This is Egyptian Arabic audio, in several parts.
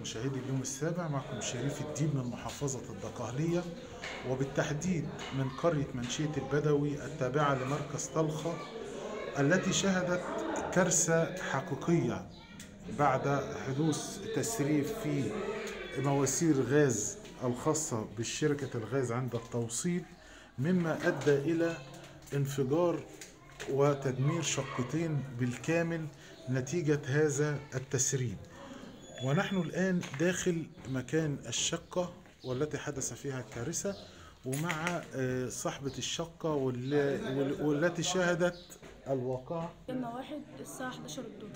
مشاهدي اليوم السابع معكم شريف الدين من محافظة الدقهلية وبالتحديد من قرية منشية البدوي التابعة لمركز طلخة التي شهدت كارثة حقيقية بعد حدوث تسريب في مواسير غاز الخاصة بالشركة الغاز عند التوصيل مما أدى إلى انفجار وتدمير شقتين بالكامل نتيجة هذا التسريب ونحن الآن داخل مكان الشقة والتي حدث فيها الكارثة ومع آه، صاحبة الشقة والل- وال- والتي شاهدت الواقعة جالنا واحد الساعة 11 الظهر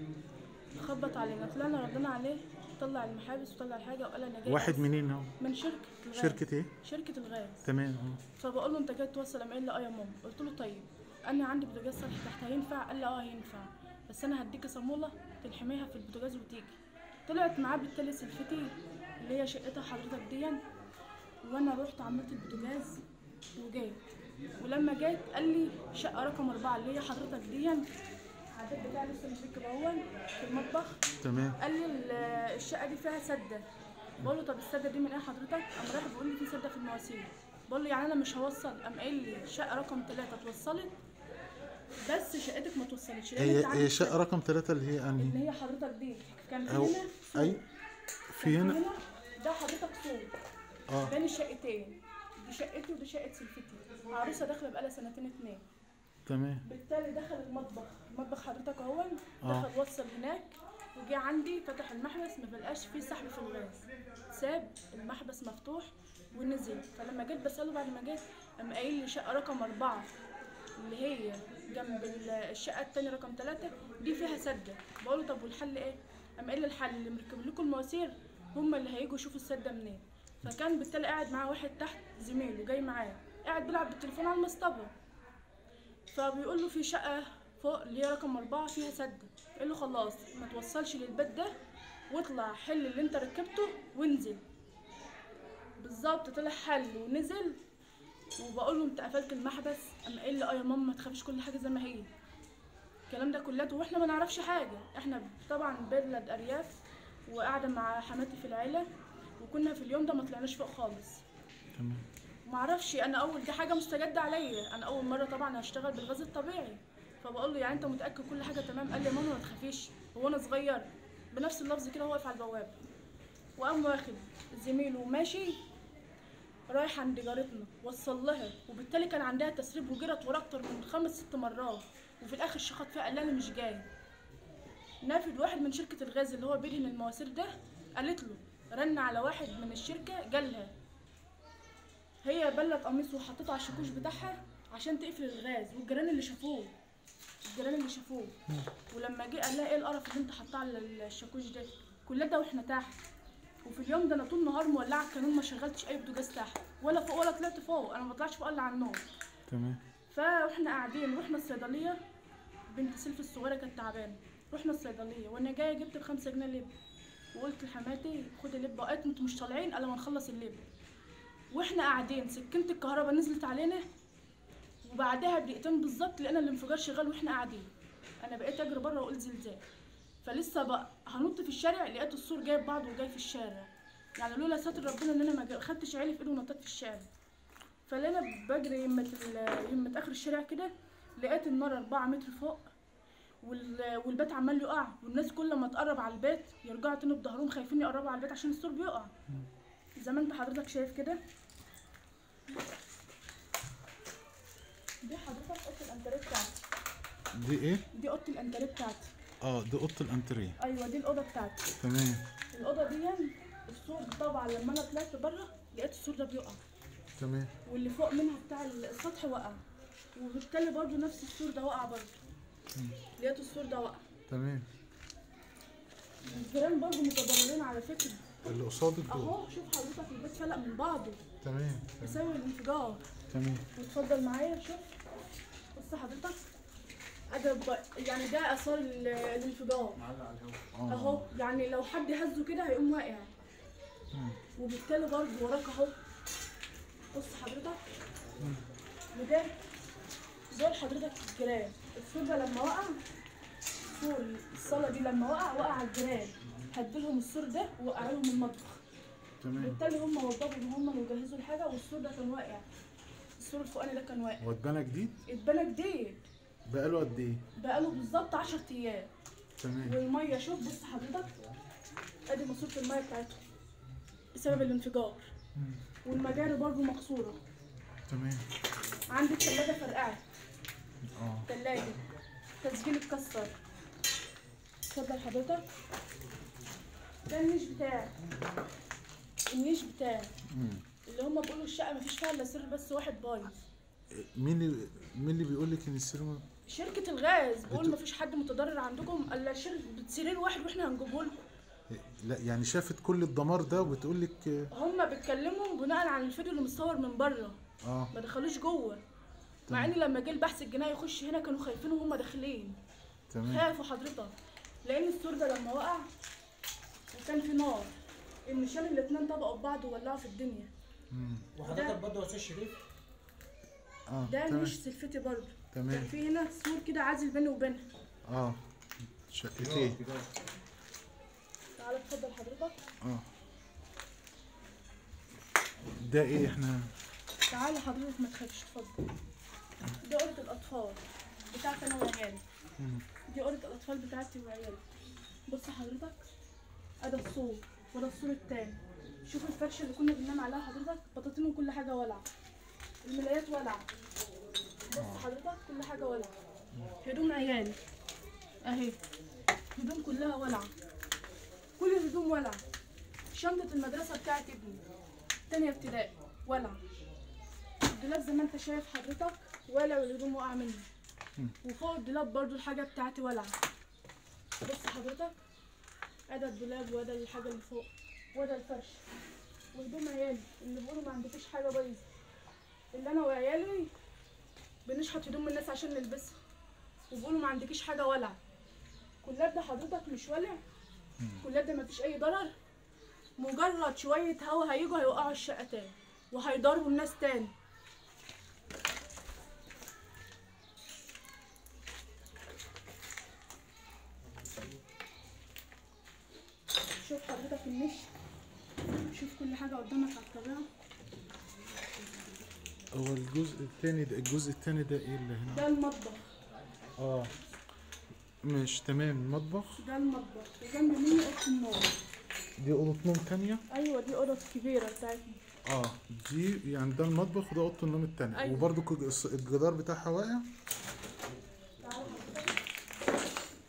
خبط علينا طلعنا ردنا عليه طلع المحابس وطلع الحاجة وقال أنا جاي واحد بس منين هو؟ من شركة الغاز شركة ايه؟ شركة الغاز تمام اه فبقول له أنت جاي توصل قام قال لي أه يا ماما قلت له طيب أنا عندي بوتاجاز سطح تحت هينفع قال لي أه هينفع بس أنا هديك صامولة تلحميها في البوتاجاز وتيجي طلعت معاه بالتالي سلفتي اللي هي شقتها حضرتك دي وانا رحت عملت البوتاجاز وجيت ولما جيت قال لي شقه رقم اربعه اللي هي حضرتك دي العداد بتاعي لسه مش اهو في المطبخ تمام قال لي ال- الشقه دي فيها سده بقول له طب السده دي من ايه حضرتك قام رايح بيقول لي في سده في المواسير بقول له يعني انا مش هوصل قام قايل لي شقه رقم ثلاثة اتوصلت بس شقتك ما توصلتش لأن هي أنت عندك هي شقة رقم ثلاثة اللي هي اللي أنهي؟ هي حضرتك دي كان في أو هنا سور. أي في كان هنا ده حضرتك سور اه بين الشقتين دي شقتي ودي شقه سلفتي عروسه داخله بقالها سنتين اتنين تمام بالتالي دخل المطبخ المطبخ حضرتك اهو آه. دخل وصل هناك وجه عندي فتح المحبس ما بلقاش فيه سحب في الغاز ساب المحبس مفتوح ونزل فلما جيت بساله بعد ما جيت قام قايل لي شقه رقم أربعة اللي هي جنب ال- الشقه التانية رقم ثلاثة دي فيها سده بقول له طب والحل ايه قام قايل لي الحل اللي مركب لكم المواسير هم اللي هيجوا يشوفوا السده منين فكان بالتالي قاعد معاه واحد تحت زميله جاي معاه قاعد بيلعب بالتليفون على المصطبه فبيقول له في شقة فوق اللي هي رقم أربعة فيها سدة قال له خلاص ما توصلش للبيت ده واطلع حل اللي انت ركبته وانزل بالظبط طلع حل ونزل وبقول له انت قفلت المحبس قام قال لي اه يا ماما ما تخافيش كل حاجه زي ما هي الكلام ده كلته واحنا ما نعرفش حاجه احنا طبعا بلد ارياف وقاعده مع حماتي في العيله وكنا في اليوم ده ما طلعناش فوق خالص تمام معرفش انا اول دي حاجه مستجده عليا انا اول مره طبعا هشتغل بالغاز الطبيعي فبقول له يعني انت متاكد كل حاجه تمام قال لي يا ماما ما تخافيش هو انا صغير بنفس اللفظ كده هو واقف على البوابه وقام واخد زميله وماشي رايح عند جارتنا وصل لها وبالتالي كان عندها تسريب وجرت ورا اكتر من خمس ست مرات وفي الاخر شخط فيها قال لها انا مش جاي نافد واحد من شركه الغاز اللي هو بيدهن المواسير ده قالت له رن على واحد من الشركه جالها هي بلت قميص وحطته على الشاكوش بتاعها عشان تقفل الغاز والجيران اللي شافوه الجيران اللي شافوه ولما جه قال لها ايه القرف اللي انت حاطاه على الشاكوش ده كل ده واحنا تحت وفي اليوم ده انا طول النهار مولعه الكانون ما شغلتش اي بوتاجاز تحت ولا فوق ولا طلعت فوق انا ما طلعتش فوق الا على النوم تمام فاحنا قاعدين رحنا الصيدليه بنت سيلفي الصغيره كانت تعبانه رحنا الصيدليه وانا جايه جبت بخمسة جنيه لب وقلت لحماتي خدي لب قالت انتوا مش طالعين الا ما نخلص اللب واحنا قاعدين سكينه الكهرباء نزلت علينا وبعدها بدقيقتين بالظبط لقينا الانفجار شغال واحنا قاعدين انا بقيت اجري بره واقول زلزال فلسه بقى هنط في الشارع لقيت السور جايب بعضه وجاي في الشارع يعني لولا ستر ربنا ان انا ما جا- خدتش عيلي في ايدي ونطيت في الشارع فلقينا بجري يمة ال- يمة اخر الشارع كده لقيت النار أربعة متر فوق وال- والبيت عمال يقع والناس كل ما تقرب على البيت يرجعوا تاني بظهرهم خايفين يقربوا على البيت عشان السور بيقع زي ما انت حضرتك شايف كده دي حضرتك اوضه الانتريه بتاعتي دي ايه؟ دي اوضه الانتريه بتاعتي اه دي اوضه الانتريه ايوه دي الاوضه بتاعتي تمام الاوضه دي السور طبعا لما انا طلعت بره لقيت السور ده بيقع تمام واللي فوق منها بتاع السطح وقع وبالتالي برضو نفس السور ده وقع برضو لقيت السور ده وقع تمام الجيران برضو متضررين على فكرة اللي قصادك دول اهو شوف حضرتك البيت فلق من بعضه تمام بسبب الانفجار تمام واتفضل معايا شوف بص حضرتك أدب يعني ده اثار ال- الانفجار اه اهو يعني لو حد هزه كده هيقوم واقع مم. وبالتالي برضه وراك اهو بص حضرتك وده دول حضرتك الجيران السور ده لما وقع سور الصالة دي لما وقع وقع على الجيران هديلهم السور ده ووقع لهم المطبخ تمام بالتالي هم وضبوا ان هم اللي يجهزوا الحاجه والسور ده كان واقع السور الفوقاني ده كان واقع هو اتبنى جديد اتبنى جديد بقاله قد ايه بقاله بالظبط 10 ايام تمام والميه شوف بص حضرتك ادي ماسوره الميه بتاعتهم بسبب الانفجار مم. والمجاري برضه مكسوره تمام عندي التلاجة فرقعت اه تلاجة تسجيل اتكسر اتفضل حضرتك ده النيش بتاعي النيش بتاعي مم. اللي هما بيقولوا الشقة مفيش فيها الا سر بس واحد بايظ مين اللي مين اللي بيقول لك ان السينما شركة الغاز بيقول بتو- مفيش حد متضرر عندكم الا شر سرير واحد واحنا هنجيبه لكم لا يعني شافت كل الدمار ده وبتقول لك هما بيتكلموا بناء على الفيديو اللي متصور من بره اه ما دخلوش جوه مع ان لما جه البحث الجنائي يخش هنا كانوا خايفين وهم داخلين تمام خافوا حضرتك لان السور ده لما وقع وكان في نار ان شال الاتنين طبقوا ببعض وولعوا في الدنيا مم. وحضرتك برضه يا استاذ شريف اه ده تمام مش سلفتي برضه كان تمام في هنا سور كده عازل بيني وبينها اه شقتين تعالى اتفضل حضرتك اه ده ايه احنا تعالى حضرتك ما تخافش اتفضل دي اوضه الاطفال بتاعتي انا وعيالي مم. دي اوضه الاطفال بتاعتي وعيالي بص حضرتك ادي السور وده السور التاني شوف الفرشه اللي كنا بننام عليها حضرتك بطاطين وكل حاجه ولعه الملايات ولعه بص حضرتك كل حاجه ولعه هدوم عيالي اهي هدوم كلها ولعه كل الهدوم ولعه شنطه المدرسه بتاعت ابني تانية ابتدائي ولعه الدولاب زي ما انت شايف حضرتك ولع والهدوم وقع منه وفوق الدولاب برضو الحاجة بتاعتي ولعة بص حضرتك ادي الدولاب وادي الحاجة اللي فوق وادي الفرش وهدوم عيالي اللي بيقولوا ما عندكيش حاجة بايظة اللي انا وعيالي بنشحت هدوم من الناس عشان نلبسها وبيقولوا ما عندكيش حاجة ولعة كلاب ده حضرتك مش ولع كلاب ده مفيش اي ضرر مجرد شوية هوا هيجوا هيوقعوا الشقة تاني وهيضربوا الناس تاني شوف حضرتك النش شوف كل حاجة قدامك على الطبيعة هو الجزء التاني ده الجزء التاني ده ايه اللي هنا ده المطبخ اه مش تمام المطبخ ده المطبخ وجنب مني أوضة النوم دي اوضه نوم تانية أيوة دي أوضة كبيرة بتاعتنا اه دي يعني ده المطبخ وده اوضه النوم التانية أيوة. وبرده الجدار بتاعها واقع تعالى حضرتك.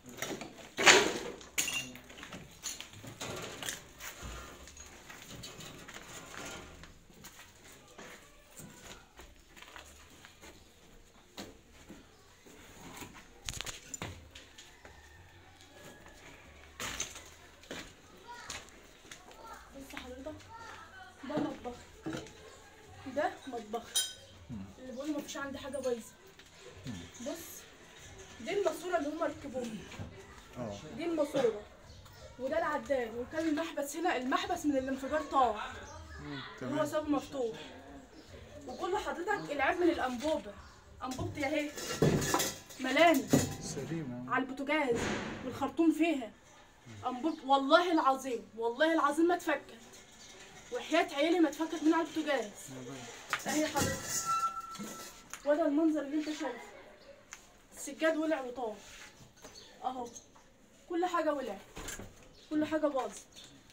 بص حضرتك ده مطبخ ده مطبخ اللي بيقولوا مفيش عندي حاجة بايظة بص دي الماسورة اللي هم ركبوها اه دي الماسورة وده العداد وكان المحبس هنا المحبس من الانفجار طار هو تمام سابه مفتوح وكل حضرتك العيب من الانبوبة انبوبتي اهي ملاني سليمة على البوتاجاز والخرطوم فيها انبوب والله العظيم والله العظيم ما اتفكت وحياة عيالي ما اتفكت من على البوتاجاز اهي حضرتك وده المنظر اللي انت شايفه السجاد ولع وطار اهو كل حاجة ولع كل حاجة باظت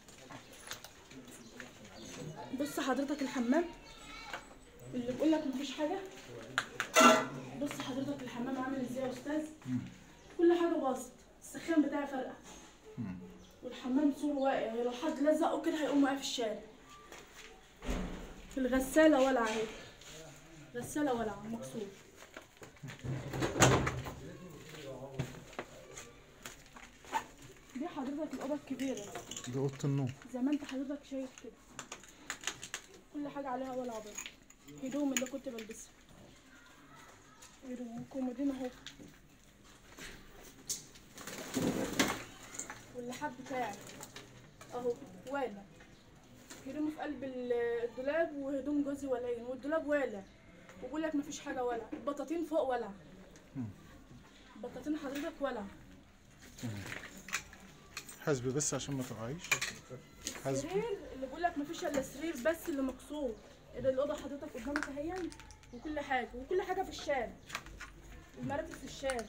بص حضرتك الحمام اللي بيقول لك مفيش حاجة بص حضرتك الحمام عامل ازاي يا استاذ كل حاجة باظت السخان بتاعي فرقع والحمام سور واقع لو حد لزقه كده هيقوم واقع في الشارع في الغسالة ولع اهي غسالة ولع مكسور دي حضرتك الأوضة الكبيرة دي اوضه النوم زي ما انت حضرتك شايف كده كل حاجة عليها ولع برضه هدوم اللي كنت بلبسها هدوم وكومودين اهو واللحاف بتاعي اهو والع هدومه في قلب ال- الدولاب وهدوم جوزي والعين والدولاب والع وبقول لك مفيش حاجة ولع البطاطين فوق ولع البطاطين حضرتك ولع حاسبي بس عشان ما تقعيش حاسبي السرير اللي بيقول لك مفيش الا سرير بس اللي مكسور ده الاوضه حضرتك قدامك اهي وكل حاجه وكل حاجه في الشارع المراتب في الشارع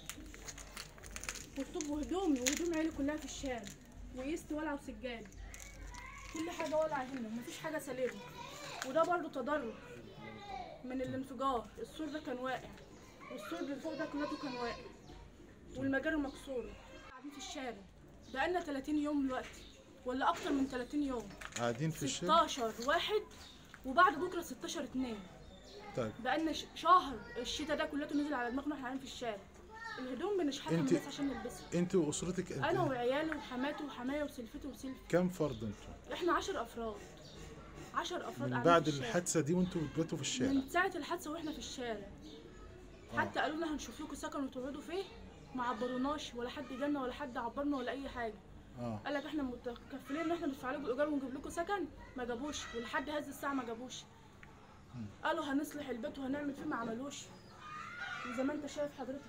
كتب وهدومي وهدوم عيلي كلها في الشارع وقيست ولع وسجاد كل حاجه ولع هنا مفيش حاجه سليمه وده برضو تضرر من الانفجار السور ده كان واقع والسور اللي فوق ده كلته كان واقع والمجاري مكسوره قاعدين في الشارع بقالنا 30 يوم دلوقتي ولا اكتر من 30 يوم قاعدين في الشارع 16 واحد وبعد بكره 16 اتنين طيب بقالنا ش- شهر الشتاء ده كلته نزل على دماغنا احنا قاعدين في الشارع الهدوم بنشحتها انت- بس عشان نلبسها انت واسرتك قد انا ايه؟ وعيالي وحماتي وحماية وسلفتي وسلفي كم فرد انتوا؟ احنا 10 افراد 10 افراد من قاعدين بعد في الشارع. الحادثه دي وانتوا بتباتوا في الشارع من ساعه الحادثه واحنا في الشارع حتى قالوا لنا هنشوف لكم سكن وتقعدوا فيه ما عبروناش ولا حد جالنا ولا حد عبرنا ولا اي حاجه اه قال لك احنا متكفلين ان احنا ندفع لكم الايجار ونجيب لكم سكن ما جابوش ولحد هذه الساعه ما جابوش قالوا هنصلح البيت وهنعمل فيه ما عملوش وزي ما انت شايف حضرتك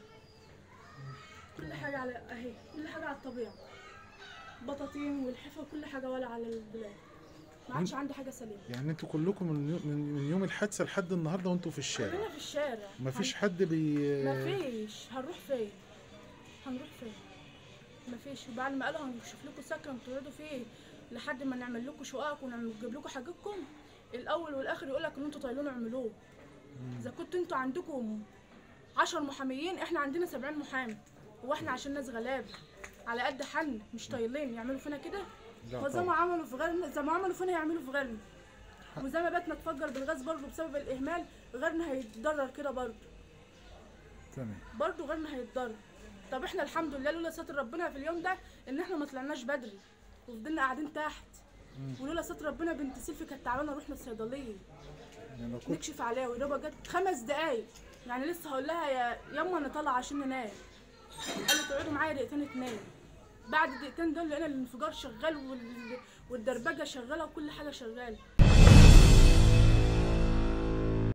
كل حاجه على اهي كل حاجه على الطبيعه بطاطين والحفا وكل حاجه ولا على البلاد ما عادش عندي حاجه سليمه يعني انتوا كلكم من يو- من من يوم الحادثه لحد النهارده وانتوا في الشارع كلنا في الشارع مفيش حد بي مفيش هنروح فين هنروح فين مفيش وبعد ما قالوا هنشوف لكم سكن تقعدوا فيه لحد ما نعمل لكم شقق ونجيب لكم حاجتكم الاول والاخر يقول لك ان انتوا طايلين اعملوه اذا كنتوا انتوا عندكم 10 محاميين احنا عندنا 70 محامي واحنا عشان ناس غلابه على قد حن مش طايلين يعملوا فينا كده لا وزي ما طبعا. عملوا في غيرنا زي ما عملوا فينا يعملوا في غيرنا وزي ما بيتنا اتفجر بالغاز برضه بسبب الاهمال غيرنا هيتضرر كده برضه تمام برضه غيرنا هيتضرر طب احنا الحمد لله لولا ستر ربنا في اليوم ده ان احنا ما طلعناش بدري وفضلنا قاعدين تحت ولولا ستر ربنا بنت سيلفي كانت تعبانه رحنا الصيدليه يعني لو كنت نكشف عليها ويا جت خمس دقايق يعني لسه هقول لها يا يما انا طالعه عشان ننام قالت اقعدوا معايا دقيقتين اتنين بعد الدقيقتين دول لقينا الانفجار شغال وال... والدربجه شغاله وكل حاجه شغاله